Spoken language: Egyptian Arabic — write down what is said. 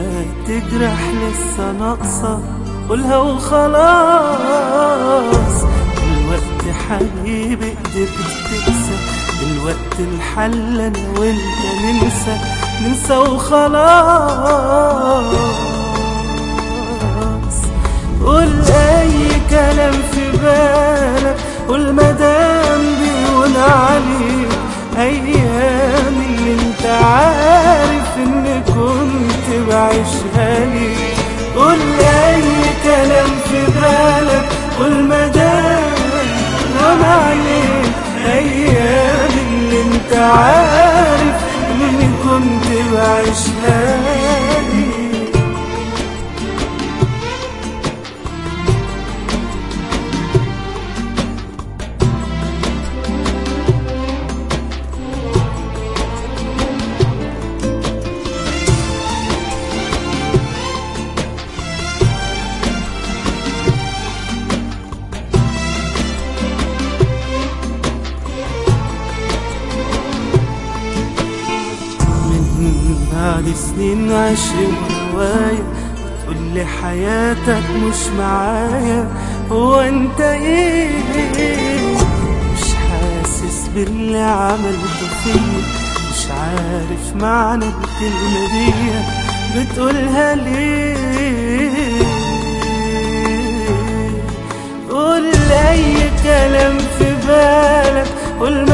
جواك تجرح لسه ناقصة قولها وخلاص دلوقتي حبيبي قدرت تنسى الوقت الحل انا وانت ننسى ننسى وخلاص قول اي كلام في بالك قول مدام بيهون عليك ايام اللي انت عارف ان كنت بعيشها ليك قول اي كلام في بالك قول مدام بيهون عليك ايام اللي انت عارف اني كنت بعيشها ليك من بعد سنين عشر هواية تقول لي حياتك مش معايا هو انت ايه مش حاسس باللي عملته فيا مش عارف معنى الكلمة دي بتقولها ليه قول اي كلام في بالك قول